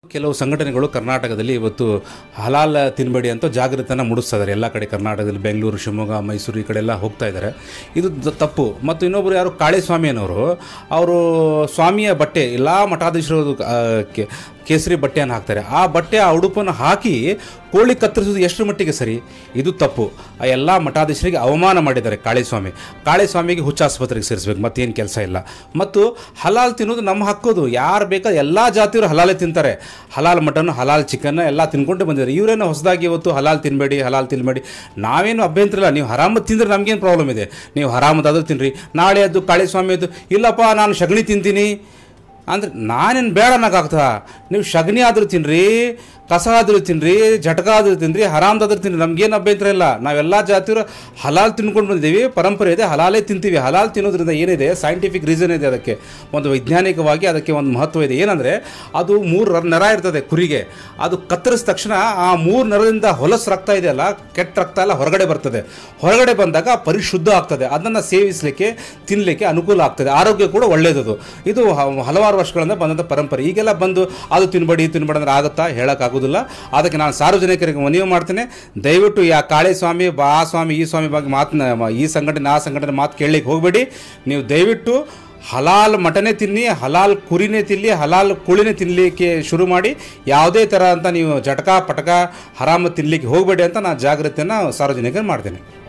ಕೆಲವು ಸಂಘಟನೆಗಳು ಕರ್ನಾಟಕದಲ್ಲಿ ಇವತ್ತು ಹಲಾಲ್ ತಿನ್ಬೇಡಿ ಅಂತ ಜಾಗೃತಿಯನ್ನು ಮೂಡಿಸ್ತಾ ಇದ್ದಾರೆ ಎಲ್ಲ ಕಡೆ ಕರ್ನಾಟಕದಲ್ಲಿ ಬೆಂಗಳೂರು ಶಿವಮೊಗ್ಗ ಮೈಸೂರು ಈ ಕಡೆ ಎಲ್ಲ ಹೋಗ್ತಾ ಇದ್ದಾರೆ ಇದು ದ- ತಪ್ಪು ಮತ್ತು ಇನ್ನೊಬ್ಬರು ಯಾರು ಕಾಳಿಸ್ವಾಮಿ ಅನ್ನೋರು ಅವರು ಸ್ವಾಮಿಯ ಬಟ್ಟೆ ಎಲ್ಲ ಮಠಾಧೀಶರು ಆ, ಕೆ- ಕೇಸರಿ ಬಟ್ಟೆಯನ್ನು ಹಾಕ್ತಾರೆ ಆ ಬಟ್ಟೆ ಆ ಉಡುಪನ್ನು ಹಾಕಿ ಕೋಳಿ ಕತ್ತರಿಸೋದು ಎಷ್ಟು ಮಟ್ಟಿಗೆ ಸರಿ ಇದು ತಪ್ಪು ಆ ಎಲ್ಲ ಮಠಾಧೀಶರಿಗೆ ಅವಮಾನ ಮಾಡಿದ್ದಾರೆ ಕಾಳಿಸ್ವಾಮಿ ಕಾಳಿಸ್ವಾಮಿಗೆ ಹುಚ್ಚಾಸ್ಪತ್ರೆಗೆ ಸೇರಿಸ್ಬೇಕು ಮತ್ತೇನು ಕೆಲಸ ಇಲ್ಲ ಮತ್ತು ಹಲಾಲ್ ತಿನ್ನೋದು ನಮ್ಮ ಹಕ್ಕೋದು ಯಾರು ಬೇಕಾದ ಎಲ್ಲ ಜಾತಿಯವರು ಹಲಾಲೆ ತಿಂತಾರೆ ಹಲಾಲ್ ಮಟನ್ ಹಲಾಲ್ ಚಿಕನ್ ಎಲ್ಲ ತಿನ್ಕೊಂಡು ಬಂದಿದ್ದಾರೆ ಇವರೇನು ಹೊಸದಾಗಿ ಇವತ್ತು ಹಲಾಲ್ ತಿನ್ನಬೇಡಿ ಹಲಾಲ್ ತಿನ್ನಬೇಡಿ ನಾವೇನು ಅಭ್ಯಂತರ ಇಲ್ಲ ನೀವು ಹರಾಮದ್ ತಿಂದರೆ ನಮಗೇನು ಪ್ರಾಬ್ಲಮ್ ಇದೆ ನೀವು ಹರಾಮದಾದ್ರೂ ತಿನ್ನಿರಿ ನಾಳೆ ಅದು ಕಾಳಿಸ್ವಾಮಿ ಅದು ಇಲ್ಲಪ್ಪ ನಾನು ಸಗಣಿ ತಿಂತೀನಿ ಅಂದ್ರೆ ನಾನೇನು ಬೇಡ ಅನ್ನೋಕ್ಕಾಗ್ತದ ನೀವು ಸಗಣಿ ಆದರೂ ತಿನ್ನಿರಿ ಕಸ ಆದರೂ ತಿನ್ನಿರಿ ಜಟಕ ಆದರೂ ತಿನ್ನಿರಿ ಹರಾಮ್ದಾದ್ರೂ ತಿನ್ನಿರಿ ನಮಗೇನು ಅಭ್ಯಂತರ ಇಲ್ಲ ನಾವೆಲ್ಲ ಜಾತಿಯವರು ಹಲಾಲ್ ತಿನ್ಕೊಂಡು ಬಂದಿದ್ದೀವಿ ಪರಂಪರೆ ಇದೆ ಹಲಾಲೇ ತಿಂತೀವಿ ಹಲಾಲ್ ತಿನ್ನೋದ್ರಿಂದ ಏನಿದೆ ಸೈಂಟಿಫಿಕ್ ರೀಸನ್ ಇದೆ ಅದಕ್ಕೆ ಒಂದು ವೈಜ್ಞಾನಿಕವಾಗಿ ಅದಕ್ಕೆ ಒಂದು ಮಹತ್ವ ಇದೆ ಏನಂದರೆ ಅದು ಮೂರು ರ- ನರ ಇರ್ತದೆ ಕುರಿಗೆ ಅದು ಕತ್ತರಿಸಿದ ತಕ್ಷಣ ಆ ಮೂರು ನರದಿಂದ ಹೊಲಸು ರಕ್ತ ಇದೆಯಲ್ಲ ಕೆಟ್ಟ ರಕ್ತ ಎಲ್ಲ ಹೊರಗಡೆ ಬರ್ತದೆ ಹೊರಗಡೆ ಬಂದಾಗ ಪರಿಶುದ್ಧ ಆಗ್ತದೆ ಅದನ್ನು ಸೇವಿಸಲಿಕ್ಕೆ ತಿನ್ನಲಿಕ್ಕೆ ಅನುಕೂಲ ಆಗ್ತದೆ ಆರೋಗ್ಯ ಕೂಡ ಒಳ್ಳೆಯದು ಇದು ಹ- ಹಲವಾರು ವರ್ಷಗಳಿಂದ ಬಂದಂಥ ಪರಂಪರೆ ಈಗೆಲ್ಲ ಬಂದು ಅದು ತಿನ್ಬೇಡಿ ಇದು ತಿನ್ಬೇಡಿ ಅಂದ್ರೆ ಆಗುತ್ತಾ ಹೇಳೋಕ್ಕಾಗೋದಿಲ್ಲ ಅದಕ್ಕೆ ನಾನು ಸಾರ್ವಜನಿಕರಿಗೆ ಮನವಿ ಮಾಡ್ತೇನೆ ದಯವಿಟ್ಟು ಯಾ ಕಾಳೆ ಸ್ವಾಮಿ ಬಾ ಆ ಸ್ವಾಮಿ ಈ ಸ್ವಾಮಿ ಬಗ್ಗೆ ಮಾತನ್ನ ಈ ಸಂಘಟನೆ ಆ ಸಂಘಟನೆ ಮಾತು ಕೇಳಲಿಕ್ಕೆ ಹೋಗಬೇಡಿ ನೀವು ದಯವಿಟ್ಟು ಹಲಾಲ್ ಮಟನೇ ತಿನ್ನಿ ಹಲಾಲ್ ಕುರಿನೇ ತಿನ್ನಿ ಹಲಾಲ್ ಕುಳಿನೇ ತಿನ್ನಲಿಕ್ಕೆ ಶುರು ಮಾಡಿ ಯಾವುದೇ ಥರ ಅಂತ ನೀವು ಜಟಕ ಪಟಕ ಹರಾಮ ತಿನ್ನಲಿಕ್ಕೆ ಹೋಗಬೇಡಿ ಅಂತ ನಾನು ಜಾಗೃತಿಯನ್ನು ಸಾರ್ವಜನಿಕರು ಮಾಡ್ತೇನೆ